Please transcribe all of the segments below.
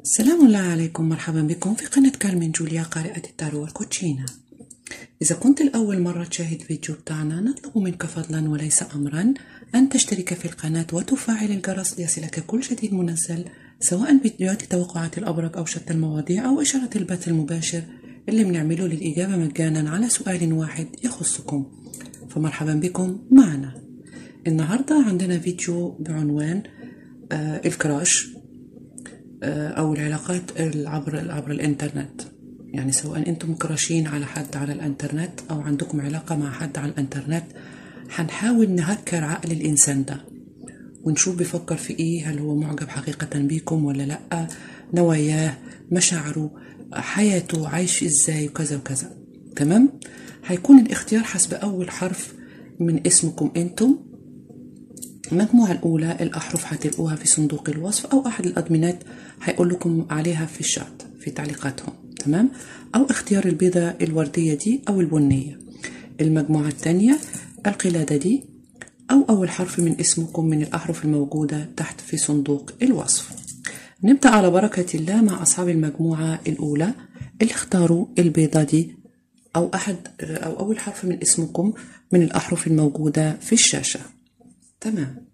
السلام الله عليكم مرحبا بكم في قناة كارمين جوليا قارئة التارو والكوتشينا إذا كنت الأول مرة تشاهد فيديو بتاعنا نطلب منك فضلا وليس أمرا أن تشترك في القناة وتفعل الجرس ليصلك كل جديد منزل سواء فيديوهات توقعات الأبرك أو شتى المواضيع أو إشارة البث المباشر اللي بنعمله للإجابة مجانا على سؤال واحد يخصكم فمرحبا بكم معنا النهاردة عندنا فيديو بعنوان آه الكراش آه أو العلاقات عبر عبر الإنترنت يعني سواء أنتم مكراشين على حد على الإنترنت أو عندكم علاقة مع حد على الإنترنت حنحاول نهكر عقل الإنسان ده ونشوف بيفكر في إيه هل هو معجب حقيقة بيكم ولا لأ نواياه مشاعره حياته عايش إزاي وكذا وكذا تمام هيكون الاختيار حسب أول حرف من اسمكم أنتم المجموعة الأولى الأحرف هتلقوها في صندوق الوصف أو أحد الأدمنات هيقول لكم عليها في الشات في تعليقاتهم تمام أو اختيار البيضة الوردية دي أو البنية المجموعة الثانية القلادة دي أو أول حرف من اسمكم من الأحرف الموجودة تحت في صندوق الوصف نبدأ على بركة الله مع أصحاب المجموعة الأولى اللي اختاروا البيضة دي أو أحد أو أول حرف من اسمكم من الأحرف الموجودة في الشاشة تمام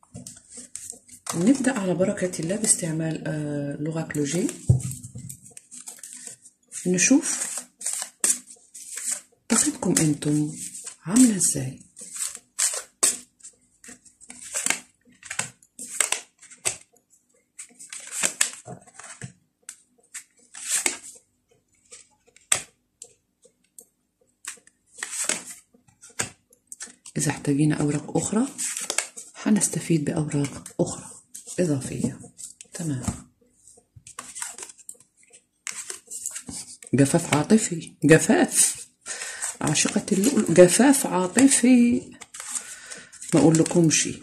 نبدأ على بركة الله باستعمال آه لغة كلوجي نشوف طاقتكم انتم عاملة ازاي إذا احتاجينا أوراق أخرى حنستفيد بأوراق أخرى إضافية تمام جفاف عاطفي جفاف عاشقة اللؤلؤ جفاف عاطفي ما أقول لكم شي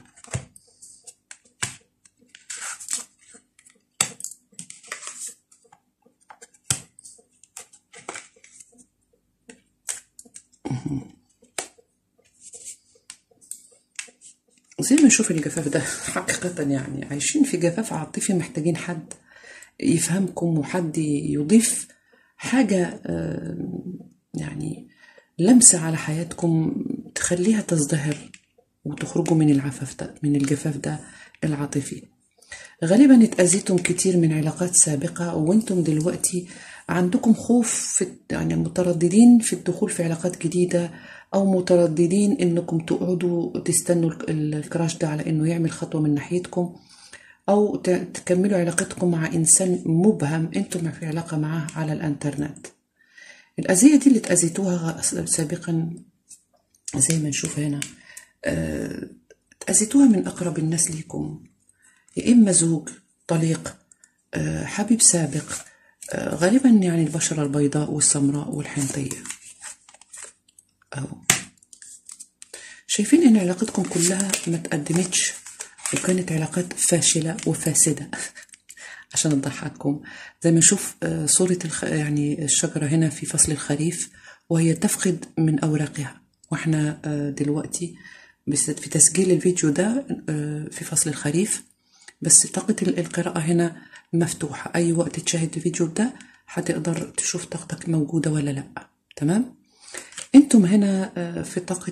زي ما نشوف الجفاف ده حقيقة يعني عايشين في جفاف عاطفي محتاجين حد يفهمكم وحد يضيف حاجة يعني لمسة على حياتكم تخليها تزدهر وتخرجوا من العفاف ده من الجفاف ده العاطفي غالبا اتأذيتم كتير من علاقات سابقة وانتم دلوقتي عندكم خوف في يعني مترددين في الدخول في علاقات جديدة أو مترددين إنكم تقعدوا تستنوا الكراش ده على إنه يعمل خطوة من ناحيتكم أو تكملوا علاقتكم مع إنسان مبهم أنتم في علاقة معاه على الإنترنت الأذية دي اللي تأذيتوها سابقا زي ما نشوف هنا تأذيتوها من أقرب الناس ليكم يا إما زوج طليق حبيب سابق غالبا يعني البشرة البيضاء والسمراء والحنطية أهو شايفين إن علاقتكم كلها ما تقدمتش وكانت علاقات فاشلة وفاسدة عشان أضحككم زي ما نشوف صورة الخ... يعني الشجرة هنا في فصل الخريف وهي تفقد من أوراقها وإحنا دلوقتي في تسجيل الفيديو ده في فصل الخريف بس طاقة القراءة هنا مفتوحة أي وقت تشاهد الفيديو ده هتقدر تشوف طاقتك موجودة ولا لأ تمام انتم هنا في طاقة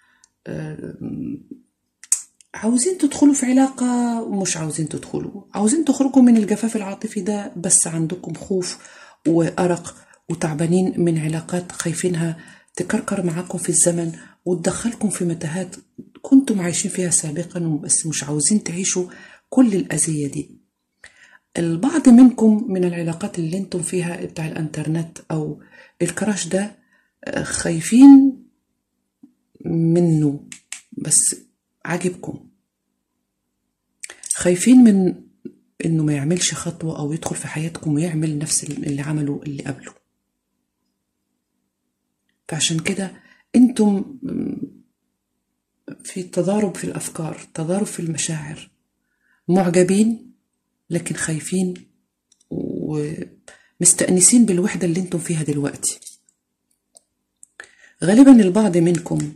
عاوزين تدخلوا في علاقة ومش عاوزين تدخلوا عاوزين تخرجوا من الجفاف العاطفي ده بس عندكم خوف وأرق وتعبانين من علاقات خايفينها تكركر معاكم في الزمن وتدخلكم في متاهات كنتم عايشين فيها سابقا بس مش عاوزين تعيشوا كل الأذية دي البعض منكم من العلاقات اللي انتم فيها بتاع الانترنت او الكراش ده خايفين منه بس عاجبكم خايفين من انه ما يعملش خطوة او يدخل في حياتكم ويعمل نفس اللي عمله اللي قبله فعشان كده انتم في تضارب في الافكار تضارب في المشاعر معجبين لكن خايفين ومستأنسين بالوحدة اللي انتم فيها دلوقتي غالبا البعض منكم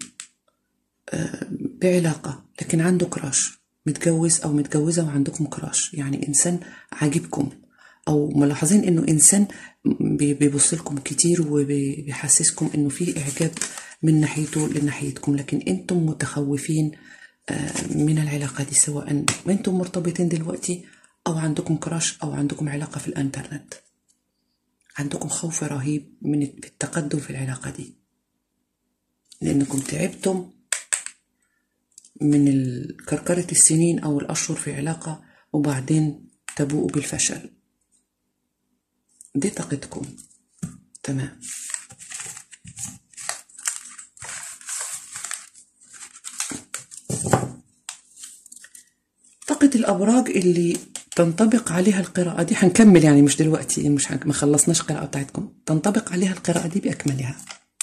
بعلاقة لكن عنده كراش متجوز أو متجوزة وعندكم كراش يعني إنسان عاجبكم او ملاحظين انه انسان بي- بيبص لكم كتير وبيحسسكم انه في اعجاب من ناحيته لناحيتكم لكن انتم متخوفين آه، من العلاقه دي سواء انتم مرتبطين دلوقتي او عندكم كراش او عندكم علاقه في الانترنت عندكم خوف رهيب من التقدم في العلاقه دي لانكم تعبتم من ال- كركرة السنين أو الأشهر في علاقة وبعدين تبوءوا بالفشل دي طاقتكم تمام طاقة الأبراج اللي تنطبق عليها القراءة دي هنكمل يعني مش دلوقتي مش هن- ما خلصناش القراءة بتاعتكم تنطبق عليها القراءة دي بأكملها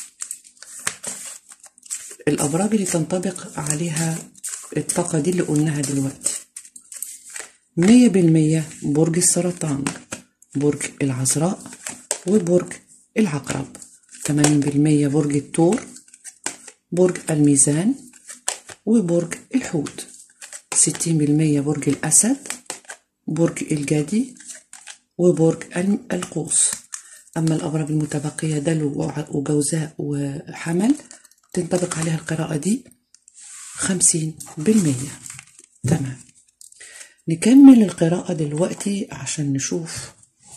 الأبراج اللي تنطبق عليها الطاقة دي اللي قلناها دلوقتي مية بالمية برج السرطان برج العذراء وبرج العقرب تمانين بالمية برج الثور برج الميزان وبرج الحوت ستين بالمية برج الأسد برج الجدي وبرج الم- القوس أما الأبراج المتبقية دلو وع- وجوزاء وحمل تنطبق عليها القراءة دي خمسين بالمية تمام نكمل القراءة دلوقتي عشان نشوف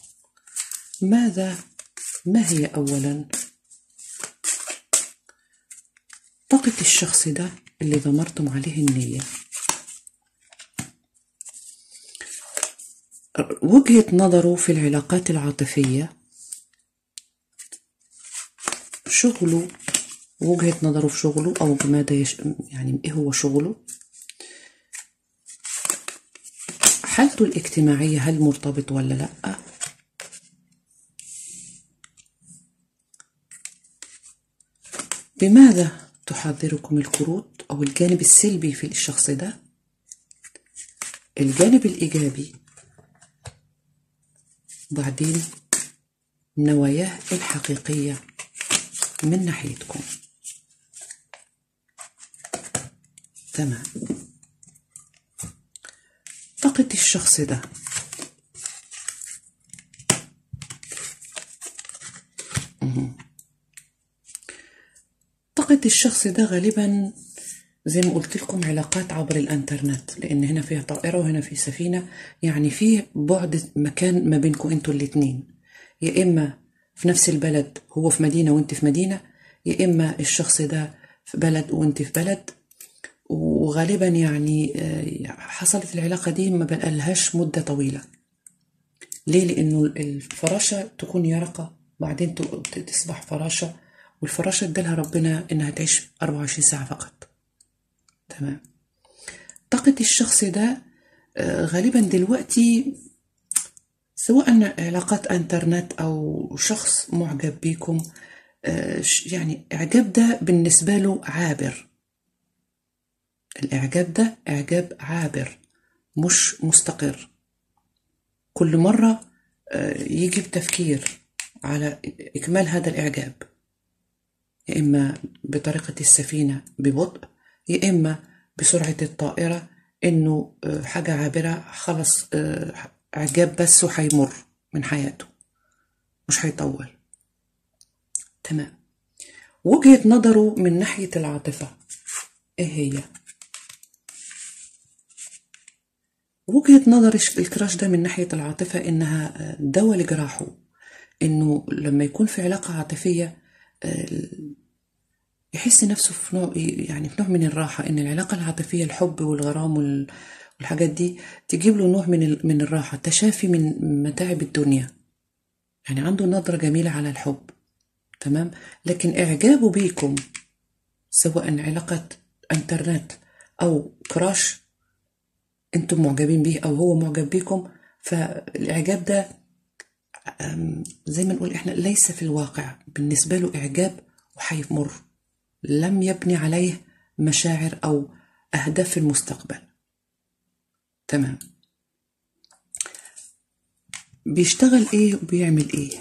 ماذا ما هي أولا طاقة الشخص ده اللي ضمرتم عليه النية وجهة نظره في العلاقات العاطفية شغله وجهة نظره في شغله أو بماذا يش... يعني إيه هو شغله حالته الاجتماعية هل مرتبط ولا لأ بماذا تحذركم الكروت أو الجانب السلبي في الشخص ده الجانب الإيجابي بعدين نواياه الحقيقية من ناحيتكم تمام طاقة الشخص ده مهم. طاقة الشخص ده غالبا زي ما قلت لكم علاقات عبر الانترنت لان هنا فيها طائرة وهنا في سفينة يعني في بعد مكان ما بينكم انتوا الاتنين يا اما في نفس البلد هو في مدينة وانت في مدينة يا اما الشخص ده في بلد وانت في بلد وغالبا يعني آه، حصلت العلاقة دي ما بقالهاش مدة طويلة ليه لانه الفراشة تكون يرقة بعدين ت- تصبح فراشة والفراشة ادالها ربنا انها تعيش 24 ساعة فقط تمام طاقة الشخص ده آه، غالبا دلوقتي سواء علاقات انترنت او شخص معجب بيكم آه، ش- يعني اعجاب ده بالنسبة له عابر الاعجاب ده اعجاب عابر مش مستقر كل مرة آه، يجي بتفكير على إكمال هذا الإعجاب يا إما بطريقة السفينة ببطء يا إما بسرعة الطائرة إنه آه، حاجة عابرة خلص آه، إعجاب بس وهيمر من حياته مش هيطول تمام وجهة نظره من ناحية العاطفة إيه هي؟ وجهة نظر الش- الكراش ده من ناحية العاطفة إنها آه، دواء لجراحه إنه لما يكون في علاقة عاطفية آه، يحس نفسه في نوع يعني في نوع من الراحة إن العلاقة العاطفية الحب والغرام وال- والحاجات دي تجيب له نوع من ال- من الراحة تشافي من متاعب الدنيا يعني عنده نظرة جميلة على الحب تمام لكن إعجابه بيكم سواء علاقة انترنت أو كراش انتم معجبين بيه او هو معجب بيكم فالاعجاب ده أم، زي ما نقول احنا ليس في الواقع بالنسبه له اعجاب وحيمر لم يبني عليه مشاعر او اهداف في المستقبل تمام بيشتغل ايه وبيعمل ايه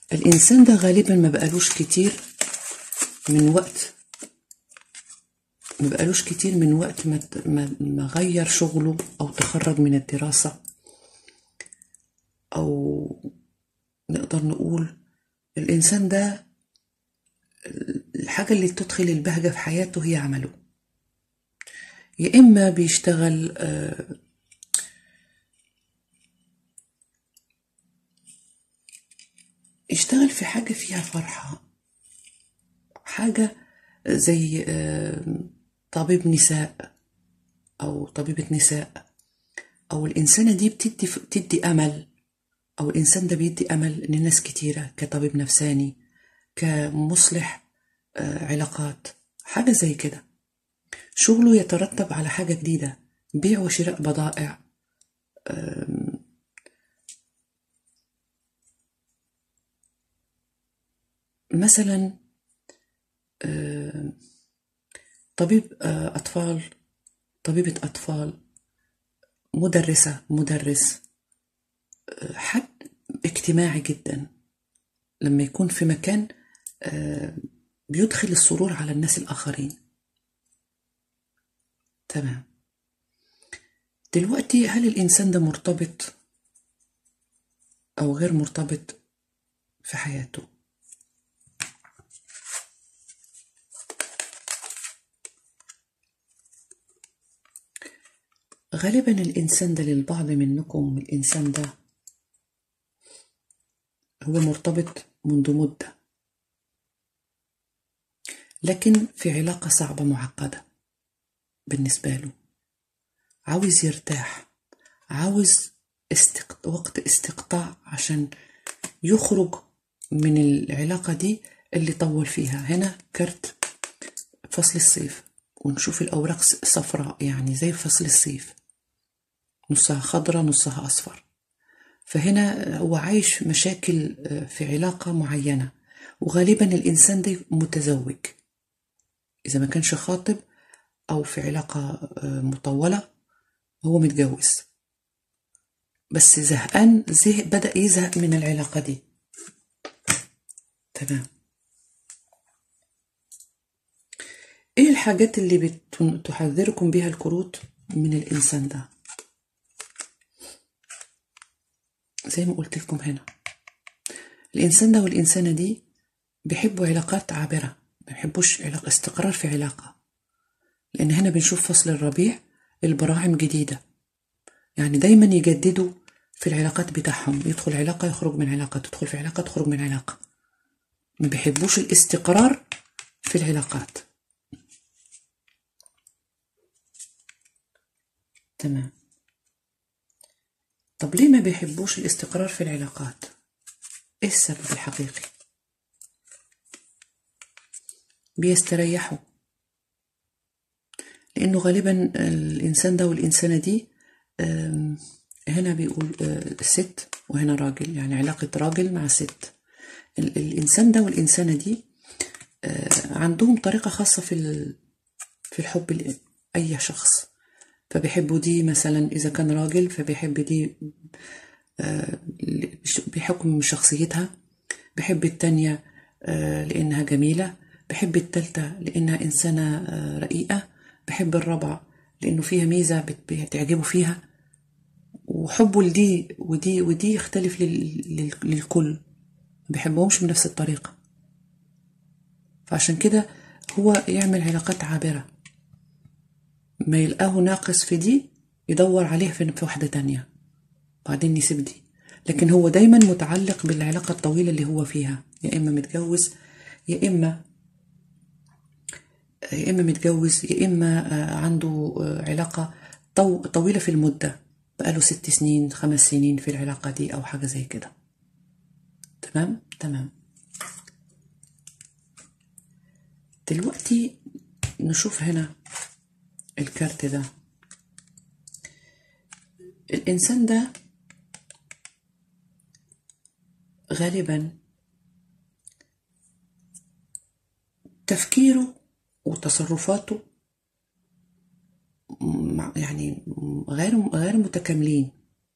الانسان ده غالبا ما بقالوش كتير من وقت ما بقالوش كتير من وقت ما ت- ما ما غير شغله أو تخرج من الدراسة أو نقدر نقول الإنسان ده الحاجة اللي تدخل البهجة في حياته هي عمله يا إما بيشتغل آه، يشتغل في حاجة فيها فرحة حاجة زي آه، طبيب نساء أو طبيبة نساء أو الإنسانة دي بتدي بتدي أمل أو الإنسان ده بيدي أمل لناس كتيرة كطبيب نفساني كمصلح آه، علاقات حاجة زي كده شغله يترتب على حاجة جديدة بيع وشراء بضائع مثلا آه، طبيب آه، أطفال طبيبة أطفال مدرسة مدرس آه، حد اجتماعي جدا لما يكون في مكان آه، بيدخل السرور على الناس الآخرين تمام دلوقتي هل الإنسان ده مرتبط أو غير مرتبط في حياته غالبا الإنسان ده للبعض منكم الإنسان ده هو مرتبط منذ مدة لكن في علاقة صعبة معقدة بالنسبة له عاوز يرتاح عاوز استق... وقت استقطاع عشان يخرج من العلاقة دي اللي طول فيها هنا كرت فصل الصيف ونشوف الأوراق صفراء يعني زي فصل الصيف نصها خضرة نصها أصفر فهنا هو عايش مشاكل في علاقة معينة وغالبا الإنسان ده متزوج إذا ما كانش خاطب أو في علاقة مطولة هو متجوز بس زهقان زهق بدأ يزهق من العلاقة دي تمام ايه الحاجات اللي بتحذركم بها الكروت من الانسان ده زي ما قلت لكم هنا الانسان ده والانسانه دي بيحبوا علاقات عابره ما بيحبوش علاقه استقرار في علاقه لان هنا بنشوف فصل الربيع البراعم جديده يعني دايما يجددوا في العلاقات بتاعهم يدخل علاقه يخرج من علاقه تدخل في علاقه تخرج من علاقه ما بيحبوش الاستقرار في العلاقات تمام طب ليه ما بيحبوش الاستقرار في العلاقات ايه السبب الحقيقي بيستريحوا لانه غالبا الانسان ده والانسانه دي هنا بيقول ست وهنا راجل يعني علاقه راجل مع ست الانسان ده والانسانه دي عندهم طريقه خاصه في في الحب لاي شخص فبيحبوا دي مثلا إذا كان راجل فبيحب دي بحكم شخصيتها بحب التانية لأنها جميلة بحب التالتة لأنها إنسانة رقيقة بحب الرابعة لأنه فيها ميزة بتعجبه فيها وحبه لدي ودي ودي يختلف للكل ما بيحبهمش بنفس الطريقة فعشان كده هو يعمل علاقات عابره ما يلقاه ناقص في دي يدور عليه في واحدة تانية بعدين يسيب دي لكن هو دايما متعلق بالعلاقة الطويلة اللي هو فيها يا إما متجوز يا إما يا إما متجوز يا إما عنده علاقة طويلة في المدة بقاله ست سنين خمس سنين في العلاقة دي أو حاجة زي كده تمام تمام دلوقتي نشوف هنا الكارت ده الإنسان ده غالبا تفكيره وتصرفاته يعني غير غير متكاملين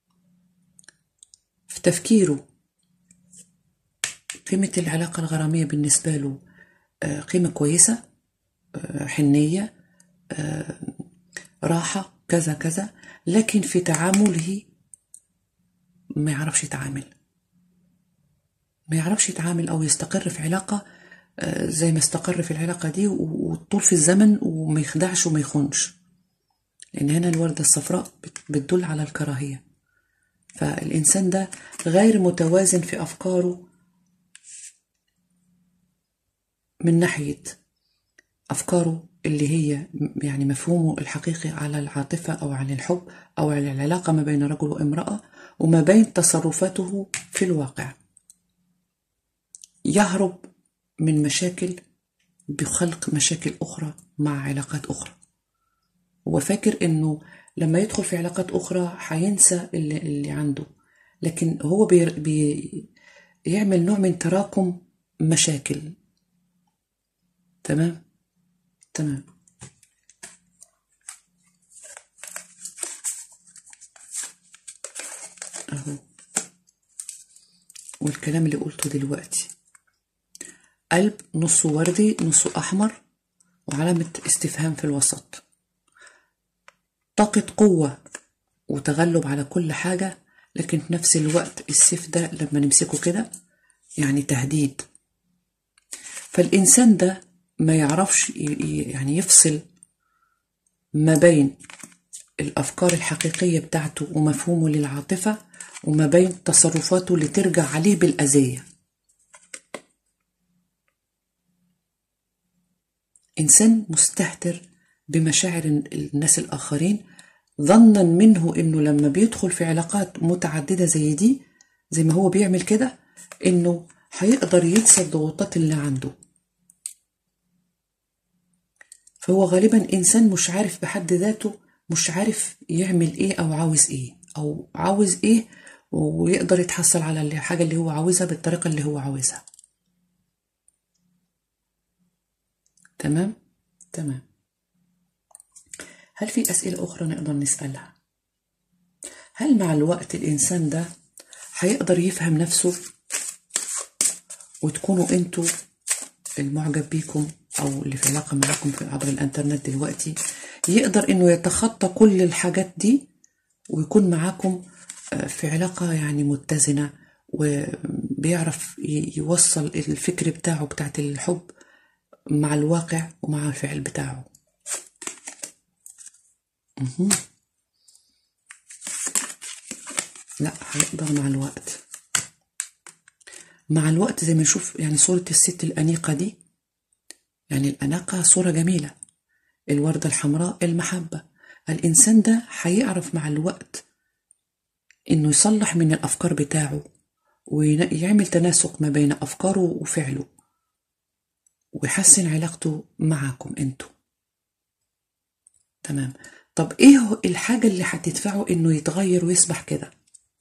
في تفكيره قيمة العلاقة الغرامية بالنسبة له قيمة كويسة حنية آه، راحة كذا كذا لكن في تعامله ما يعرفش يتعامل ما يعرفش يتعامل أو يستقر في علاقة آه، زي ما استقر في العلاقة دي و- وطول في الزمن وما يخدعش وما يخونش لأن هنا الوردة الصفراء بت- بتدل على الكراهية فالإنسان ده غير متوازن في أفكاره من ناحية أفكاره اللي هي م- يعني مفهومه الحقيقي على العاطفة أو على الحب أو على العلاقة ما بين رجل وامرأة وما بين تصرفاته في الواقع يهرب من مشاكل بخلق مشاكل أخرى مع علاقات أخرى هو فاكر إنه لما يدخل في علاقات أخرى هينسى اللي, اللي عنده لكن هو بي بي يعمل نوع من تراكم مشاكل تمام تمام أهو والكلام اللي قلته دلوقتي قلب نصه وردي نصه أحمر وعلامة استفهام في الوسط طاقة قوة وتغلب على كل حاجة لكن في نفس الوقت السيف ده لما نمسكه كده يعني تهديد فالإنسان ده ما يعرفش ي- ي- يعني يفصل ما بين الأفكار الحقيقية بتاعته ومفهومه للعاطفة وما بين تصرفاته اللي ترجع عليه بالأذية إنسان مستهتر بمشاعر الناس الآخرين ظنا منه إنه لما بيدخل في علاقات متعددة زي دي زي ما هو بيعمل كده إنه هيقدر ينسى الضغوطات اللي عنده فهو غالبا إنسان مش عارف بحد ذاته مش عارف يعمل إيه أو عاوز إيه أو عاوز إيه ويقدر يتحصل على الحاجة اللي هو عاوزها بالطريقة اللي هو عاوزها تمام تمام هل في أسئلة أخرى نقدر نسألها هل مع الوقت الإنسان ده هيقدر يفهم نفسه وتكونوا انتوا المعجب بيكم أو اللي في علاقة معاكم في عبر الإنترنت دلوقتي يقدر إنه يتخطى كل الحاجات دي ويكون معاكم آه، في علاقة يعني متزنة وبيعرف ي- يوصل الفكر بتاعه بتاعت الحب مع الواقع ومع الفعل بتاعه مهم. لا هيقدر مع الوقت مع الوقت زي ما نشوف يعني صورة الست الأنيقة دي يعني الأناقة صورة جميلة الوردة الحمراء المحبة الإنسان ده هيعرف مع الوقت إنه يصلح من الأفكار بتاعه ويعمل تناسق ما بين أفكاره وفعله ويحسن علاقته معاكم انتوا تمام طب ايه هو الحاجة اللي هتدفعه انه يتغير ويصبح كده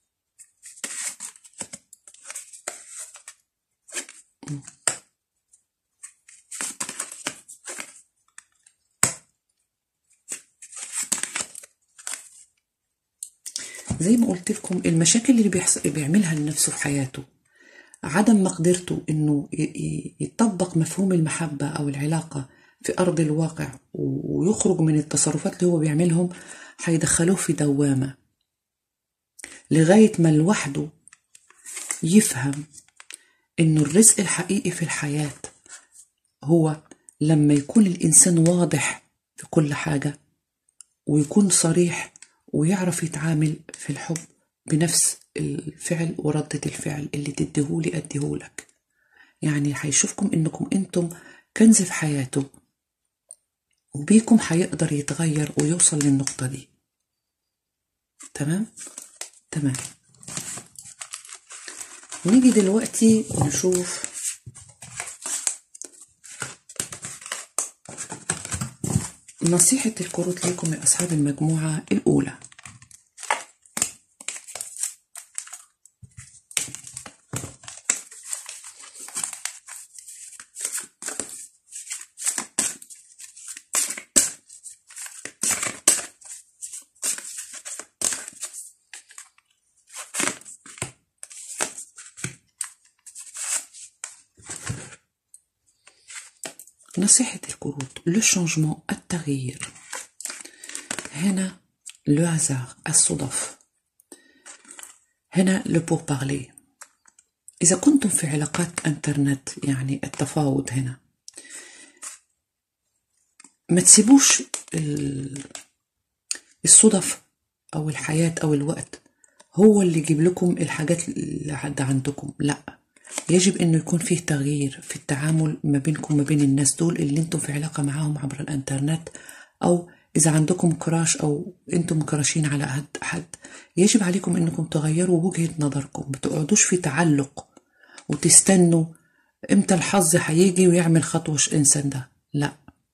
زي ما قلت لكم المشاكل اللي بيحص... بيعملها لنفسه في حياته عدم مقدرته انه ي- ي- يطبق مفهوم المحبة او العلاقة في ارض الواقع و- ويخرج من التصرفات اللي هو بيعملهم هيدخلوه في دوامة لغاية ما لوحده يفهم انه الرزق الحقيقي في الحياة هو لما يكون الانسان واضح في كل حاجة ويكون صريح ويعرف يتعامل في الحب بنفس الفعل وردة الفعل اللي تديهولي أديهولك يعني هيشوفكم إنكم أنتم كنز في حياته وبيكم هيقدر يتغير ويوصل للنقطة دي تمام تمام نيجي دلوقتي نشوف نصيحة الكروت ليكم يا أصحاب المجموعة الأولى نصيحة الكروت لو شانجمون التغيير هنا لو هازار الصدف هنا لو بور بارلي إذا كنتم في علاقات انترنت يعني التفاوض هنا ما تسيبوش الصدف أو الحياة أو الوقت هو اللي يجيب لكم الحاجات اللي عند عندكم لا يجب انه يكون فيه تغيير في التعامل ما بينكم وما بين الناس دول اللي انتم في علاقة معاهم عبر الانترنت او اذا عندكم كراش او انتم كراشين على حد حد يجب عليكم انكم تغيروا وجهة نظركم ما تقعدوش في تعلق وتستنوا امتى الحظ هيجي ويعمل خطوة الانسان ده لا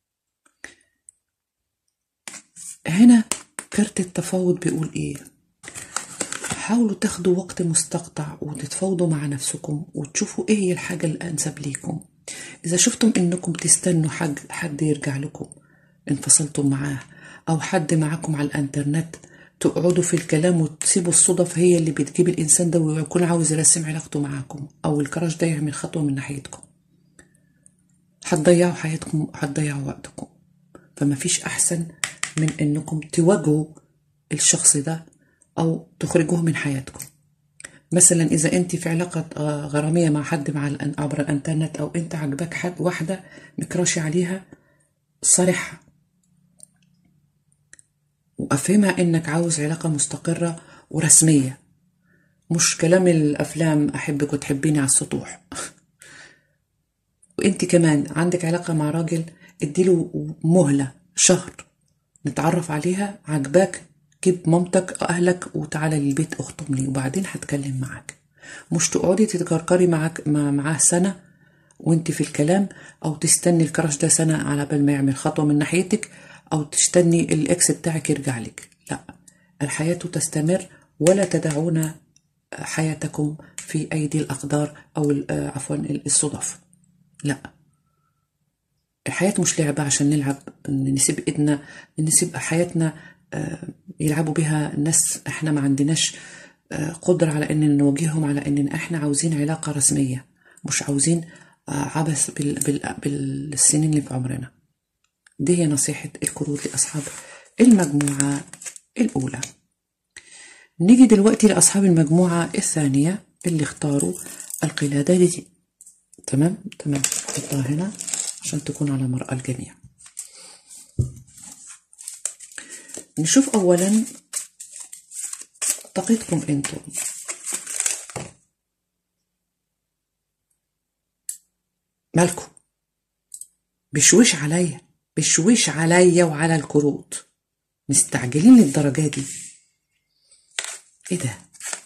هنا كارت التفاوض بيقول ايه حاولوا تاخدوا وقت مستقطع وتتفاوضوا مع نفسكم وتشوفوا ايه هي الحاجة الأنسب ليكم إذا شفتم إنكم تستنوا حد, حد يرجع لكم انفصلتم معاه أو حد معاكم على الإنترنت تقعدوا في الكلام وتسيبوا الصدف هي اللي بتجيب الإنسان ده ويكون عاوز يرسم علاقته معاكم أو الكراش ده يعمل خطوة من ناحيتكم هتضيعوا حياتكم هتضيعوا وقتكم فما فيش أحسن من إنكم تواجهوا الشخص ده أو تخرجوه من حياتكم مثلا إذا أنت في علاقة غرامية مع حد مع عبر الإنترنت أو أنت عجبك حد واحدة مكراشي عليها صريحة وأفهمها إنك عاوز علاقة مستقرة ورسمية مش كلام الأفلام أحبك وتحبيني على السطوح وأنت كمان عندك علاقة مع راجل اديله مهلة شهر نتعرف عليها عجباك جيب مامتك أهلك وتعالى للبيت اخطب لي وبعدين هتكلم معاك مش تقعدي تتكركري معاك معاه سنة وانت في الكلام او تستني الكراش ده سنة على بال ما يعمل خطوة من ناحيتك او تستني الاكس بتاعك يرجع لك لا الحياة تستمر ولا تدعون حياتكم في ايدي الاقدار او عفوا الصدف لا الحياة مش لعبة عشان نلعب نسيب ايدنا نسيب حياتنا يلعبوا بها الناس احنا ما عندناش قدرة على ان نواجههم على ان احنا عاوزين علاقة رسمية مش عاوزين عبث بال بال بالسنين اللي في عمرنا دي هي نصيحة الكروت لأصحاب المجموعة الأولى نيجي دلوقتي لأصحاب المجموعة الثانية اللي اختاروا القلادة دي تمام تمام حطها هنا عشان تكون على مرأى الجميع نشوف أولا طاقتكم أنتم مالكم بشويش عليا بشويش عليا وعلى الكروت مستعجلين للدرجة دي ايه ده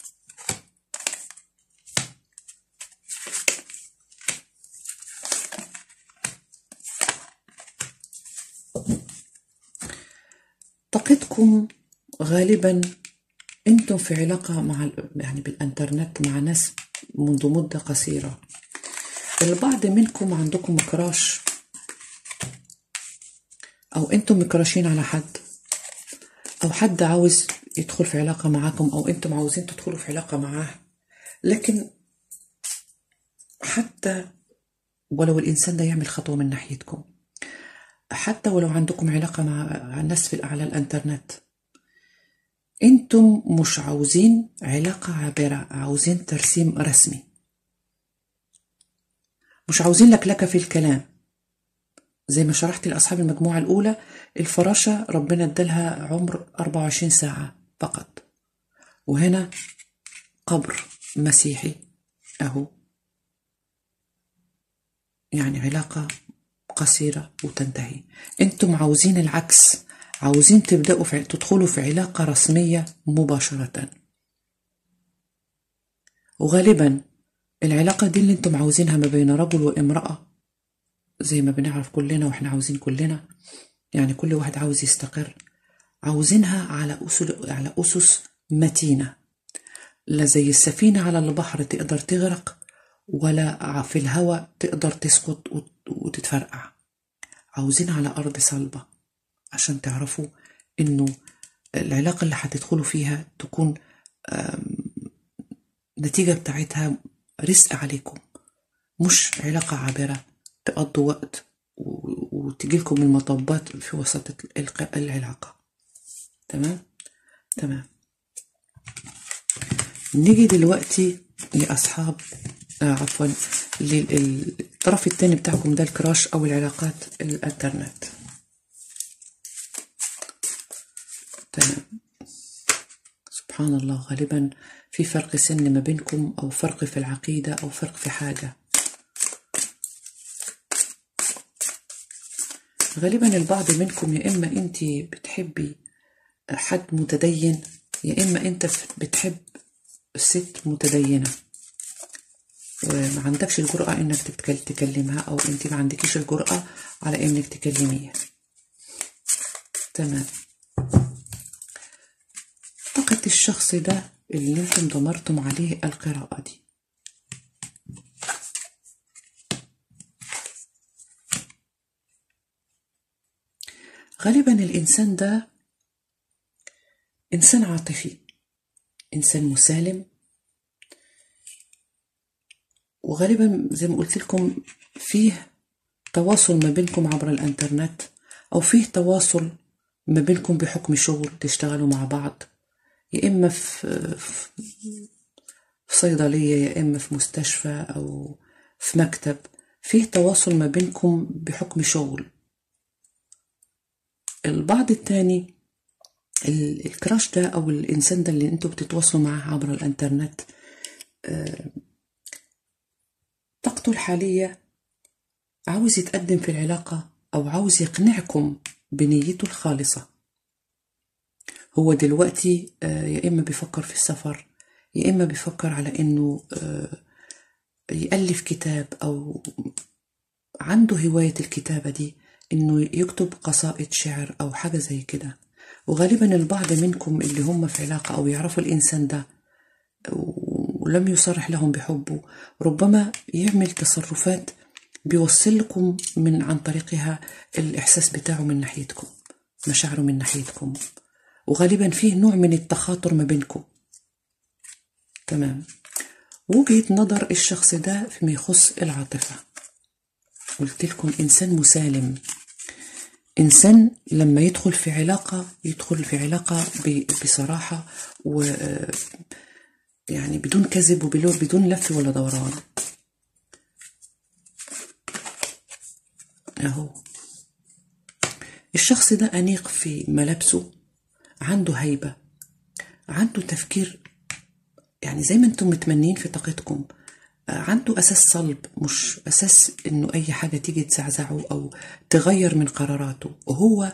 طاقتكم غالبا انتم في علاقة مع يعني بالانترنت مع ناس منذ مدة قصيرة البعض منكم عندكم مكراش او انتم مكراشين على حد او حد عاوز يدخل في علاقة معاكم او انتم عاوزين تدخلوا في علاقة معاه لكن حتى ولو الانسان ده يعمل خطوة من ناحيتكم حتى ولو عندكم علاقة مع الناس في على الانترنت انتم مش عاوزين علاقة عابرة عاوزين ترسيم رسمي مش عاوزين لكلكة في الكلام زي ما شرحت لأصحاب المجموعة الأولى الفراشة ربنا ادالها عمر 24 ساعة فقط وهنا قبر مسيحي أهو يعني علاقة قصيرة وتنتهي انتم عاوزين العكس عاوزين تبدأوا في تدخلوا في علاقة رسمية مباشرة وغالبا العلاقة دي اللي انتم عاوزينها ما بين رجل وامرأة زي ما بنعرف كلنا واحنا عاوزين كلنا يعني كل واحد عاوز يستقر عاوزينها على أسس على أسس متينة لا زي السفينة على البحر تقدر تغرق ولا في الهواء تقدر تسقط وتتفرقع عاوزين على أرض صلبة عشان تعرفوا إنه العلاقة اللي هتدخلوا فيها تكون النتيجة بتاعتها رزق عليكم مش علاقة عابرة تقضوا وقت وتجيلكم المطبات في وسط العلاقة تمام تمام نيجي دلوقتي لأصحاب آه عفوا للطرف التاني بتاعكم ده الكراش أو العلاقات الانترنت تمام سبحان الله غالبا في فرق سن ما بينكم أو فرق في العقيدة أو فرق في حاجة غالبا البعض منكم يا إما أنت بتحبي حد متدين يا إما أنت بتحب ست متدينة وما عندكش الجرأة إنك تكلمها أو أنت ما عندكيش الجرأة على إنك تكلميها تمام فقط الشخص ده اللي انتم ضمرتم عليه القراءة دي غالبا الإنسان ده إنسان عاطفي إنسان مسالم وغالبا زي ما قلت لكم فيه تواصل ما بينكم عبر الانترنت او فيه تواصل ما بينكم بحكم شغل تشتغلوا مع بعض يا اما في في صيدليه يا اما في مستشفى او في مكتب فيه تواصل ما بينكم بحكم شغل البعض التاني الكراش ده او الانسان ده اللي انتوا بتتواصلوا معاه عبر الانترنت طاقته الحالية عاوز يتقدم في العلاقة أو عاوز يقنعكم بنيته الخالصة هو دلوقتي يا إما بيفكر في السفر يا إما بيفكر على إنه يألف كتاب أو عنده هواية الكتابة دي إنه يكتب قصائد شعر أو حاجة زي كده وغالبا البعض منكم اللي هم في علاقة أو يعرفوا الإنسان ده ولم يصرح لهم بحبه ربما يعمل تصرفات بيوصل لكم من عن طريقها الإحساس بتاعه من ناحيتكم مشاعره من ناحيتكم وغالبا فيه نوع من التخاطر ما بينكم تمام وجهة نظر الشخص ده فيما يخص العاطفة قلت لكم إنسان مسالم إنسان لما يدخل في علاقة يدخل في علاقة بصراحة و يعني بدون كذب وبدون لف ولا دوران اهو الشخص ده أنيق في ملابسه عنده هيبة عنده تفكير يعني زي ما انتم متمنين في طاقتكم عنده أساس صلب مش أساس إنه أي حاجة تيجي تزعزعه أو تغير من قراراته وهو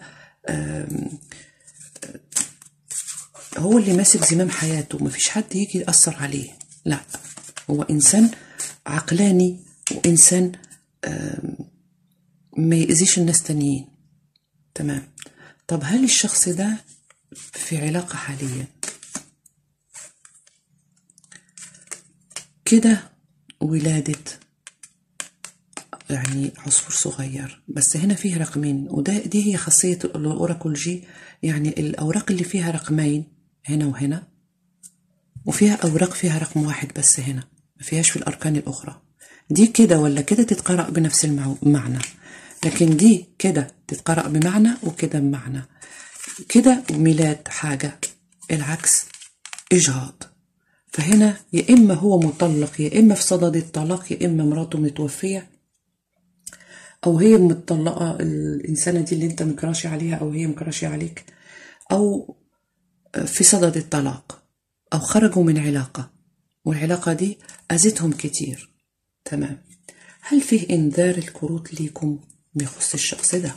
هو اللي ماسك زمام حياته مفيش حد يجي يأثر عليه لا هو إنسان عقلاني وإنسان ما يأذيش الناس تانيين تمام طب هل الشخص ده في علاقة حاليا كده ولادة يعني عصفور صغير بس هنا فيه رقمين وده دي هي خاصية الأوراكل جي يعني الأوراق اللي فيها رقمين هنا وهنا وفيها أوراق فيها رقم واحد بس هنا ما فيهاش في الأركان الأخرى دي كده ولا كده تتقرأ بنفس المعنى لكن دي كده تتقرأ بمعنى وكده بمعنى كده ميلاد حاجة العكس إجهاض فهنا يا إما هو مطلق يا إما في صدد الطلاق يا إما مراته متوفية أو هي متطلقة الإنسانة دي اللي أنت مكراشي عليها أو هي مكراشي عليك أو في صدد الطلاق أو خرجوا من علاقة والعلاقة دي أذتهم كتير تمام هل فيه إنذار الكروت ليكم بيخص الشخص ده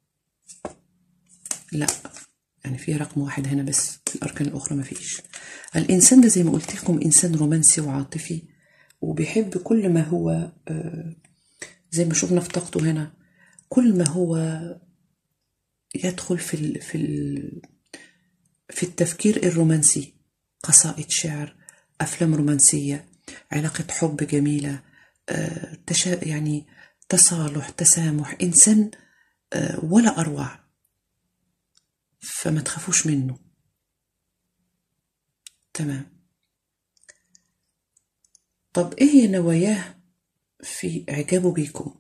لا يعني في رقم واحد هنا بس الأركان الأخرى ما فيش الإنسان ده زي ما قلت لكم إنسان رومانسي وعاطفي وبيحب كل ما هو زي ما شفنا في طاقته هنا كل ما هو يدخل في ال في ال في التفكير الرومانسي قصائد شعر أفلام رومانسية علاقة حب جميلة تشا يعني تصالح تسامح إنسان ولا أروع فما تخافوش منه تمام طب إيه هي نواياه في إعجابه بيكم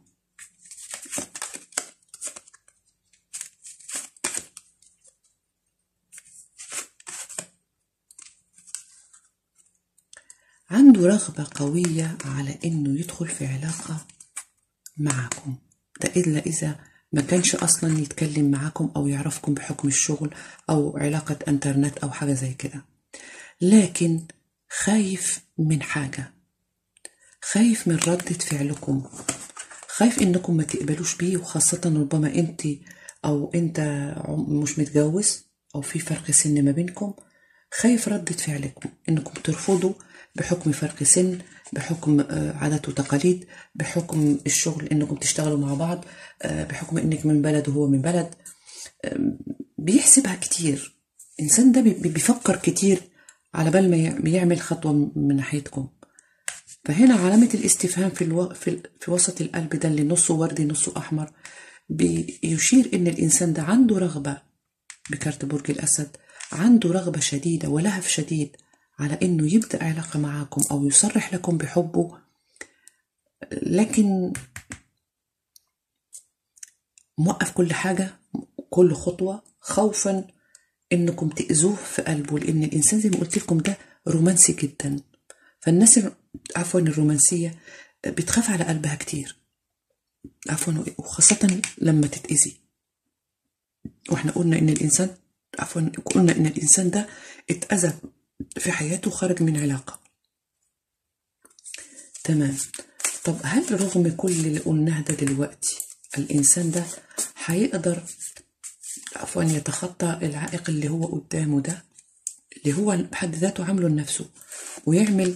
عنده رغبة قوية على إنه يدخل في علاقة معكم ده إلا إذا ما كانش أصلا يتكلم معاكم أو يعرفكم بحكم الشغل أو علاقة انترنت أو حاجة زي كده لكن خايف من حاجة خايف من ردة فعلكم خايف انكم ما تقبلوش بيه وخاصة ربما انت او انت عم- مش متجوز او في فرق سن ما بينكم خايف ردة فعلكم انكم ترفضوا بحكم فرق سن بحكم آه، عادات وتقاليد بحكم الشغل انكم تشتغلوا مع بعض آه، بحكم انك من بلد وهو من بلد آم، بيحسبها كتير الانسان ده بي- بيفكر كتير على بال ما يع- يعمل خطوة من ناحيتكم فهنا علامة الاستفهام في, الو... في, ال... في وسط القلب ده اللي نصه وردي نصه أحمر بيشير إن الإنسان ده عنده رغبة بكارت برج الأسد عنده رغبة شديدة ولهف شديد على إنه يبدأ علاقة معاكم أو يصرح لكم بحبه لكن موقف كل حاجة كل خطوة خوفا إنكم تأذوه في قلبه لأن الإنسان زي ما قلت لكم ده رومانسي جدا فالناس ال- عفوا الرومانسية بتخاف على قلبها كتير عفوا وخاصة لما تتأذي واحنا قلنا ان الانسان عفوا قلنا ان الانسان ده اتأذى في حياته خرج من علاقة تمام طب هل رغم كل اللي قلناه ده دلوقتي الانسان ده هيقدر عفوا يتخطى العائق اللي هو قدامه ده اللي هو بحد ذاته عامله لنفسه ويعمل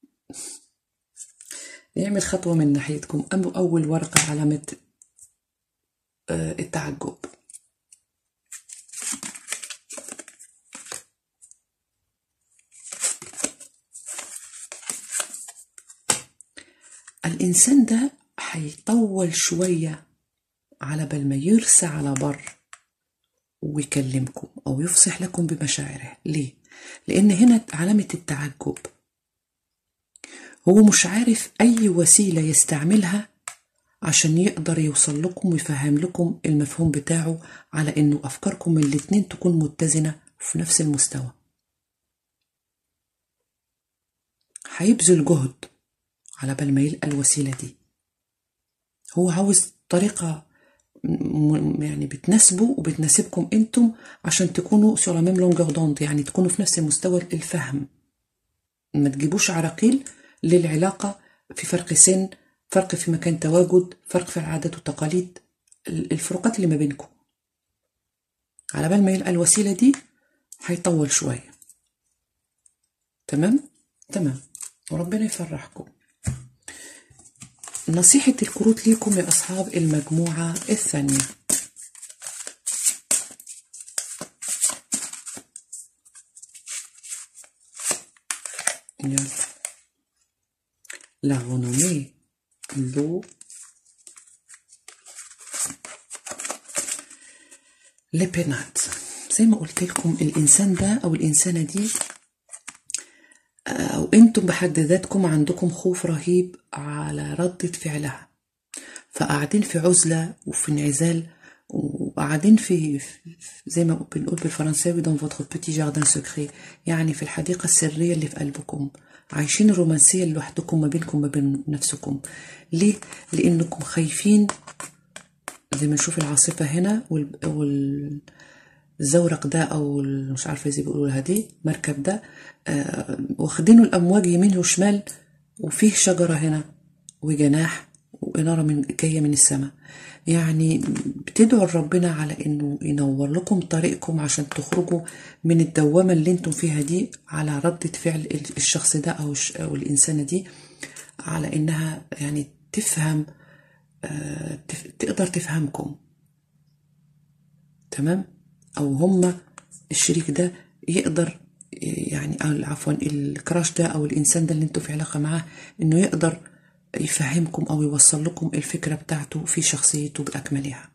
يعمل خطوة من ناحيتكم أم أول ورقة علامة آه، التعجب الإنسان ده هيطول شوية على بال ما يرسى على بر ويكلمكم أو يفصح لكم بمشاعره ليه؟ لأن هنا علامة التعجب هو مش عارف أي وسيلة يستعملها عشان يقدر يوصل لكم ويفهم لكم المفهوم بتاعه على إنه أفكاركم الاتنين تكون متزنة في نفس المستوى هيبذل جهد على بال ما يلقى الوسيلة دي هو عاوز طريقة م- يعني بتناسبه وبتناسبكم انتم عشان تكونوا sur la même longueur d'onde يعني تكونوا في نفس مستوى الفهم ما تجيبوش عراقيل للعلاقة في فرق سن فرق في مكان تواجد فرق في العادات والتقاليد ال- الفروقات اللي ما بينكم على بال ما يلقى الوسيلة دي هيطول شوية تمام تمام وربنا يفرحكم نصيحة الكروت ليكم يا أصحاب المجموعة الثانية يلا la renommée l'eau لبنات زي ما قلت لكم الإنسان ده أو الإنسانة دي أو أنتم بحد ذاتكم عندكم خوف رهيب على ردة فعلها فقاعدين في عزلة وفي انعزال وقاعدين في في- زي ما بنقول بالفرنساوي dans votre petit jardin secret يعني في الحديقة السرية اللي في قلبكم عايشين الرومانسية لوحدكم ما بينكم ما بين نفسكم ليه؟ لأنكم خايفين زي ما نشوف العاصفة هنا وال... وال... الزورق ده او ال- مش عارفه ازاي بيقولوا لها دي مركب ده آه واخدينه الامواج يمين وشمال وفيه شجره هنا وجناح واناره من جايه من السماء يعني بتدعوا لربنا على انه ينور لكم طريقكم عشان تخرجوا من الدوامه اللي انتم فيها دي على رده فعل ال- الشخص ده او الش- او الانسانه دي على انها يعني تفهم آه تف... تقدر تفهمكم تمام او هم الشريك ده يقدر يعني أو عفوا الكراش ده او الانسان ده اللي انتوا في علاقه معاه انه يقدر يفهمكم او يوصل لكم الفكره بتاعته في شخصيته باكملها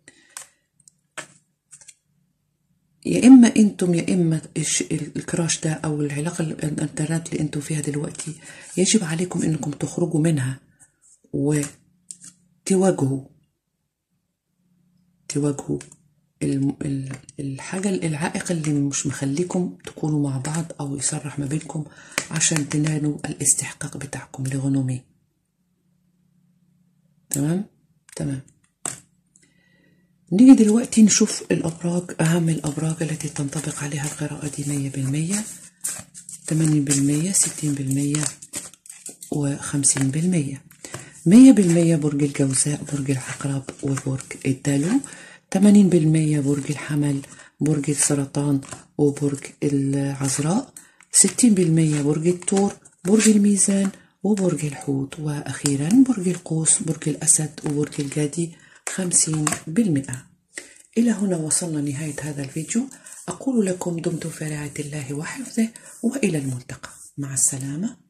يا اما انتم يا اما الش- الكراش ده او العلاقه الانترنت اللي انتم فيها دلوقتي يجب عليكم انكم تخرجوا منها وتواجهوا تواجهوا الم- ال- الحاجة العائق اللي مش مخليكم تكونوا مع بعض أو يصرح ما بينكم عشان تنالوا الاستحقاق بتاعكم لغنومي تمام تمام نيجي دلوقتي نشوف الأبراج أهم الأبراج التي تنطبق عليها القراءة دي مية بالمية تمانين بالمية ستين بالمية وخمسين بالمية مية بالمية برج الجوزاء برج العقرب وبرج الدلو تمانين بالمية برج الحمل برج السرطان وبرج العذراء ستين بالمية برج الثور برج الميزان وبرج الحوت وأخيرا برج القوس برج الأسد وبرج الجدي خمسين بالمئة إلى هنا وصلنا نهاية هذا الفيديو أقول لكم دمتم في رعاية الله وحفظه وإلى الملتقى مع السلامة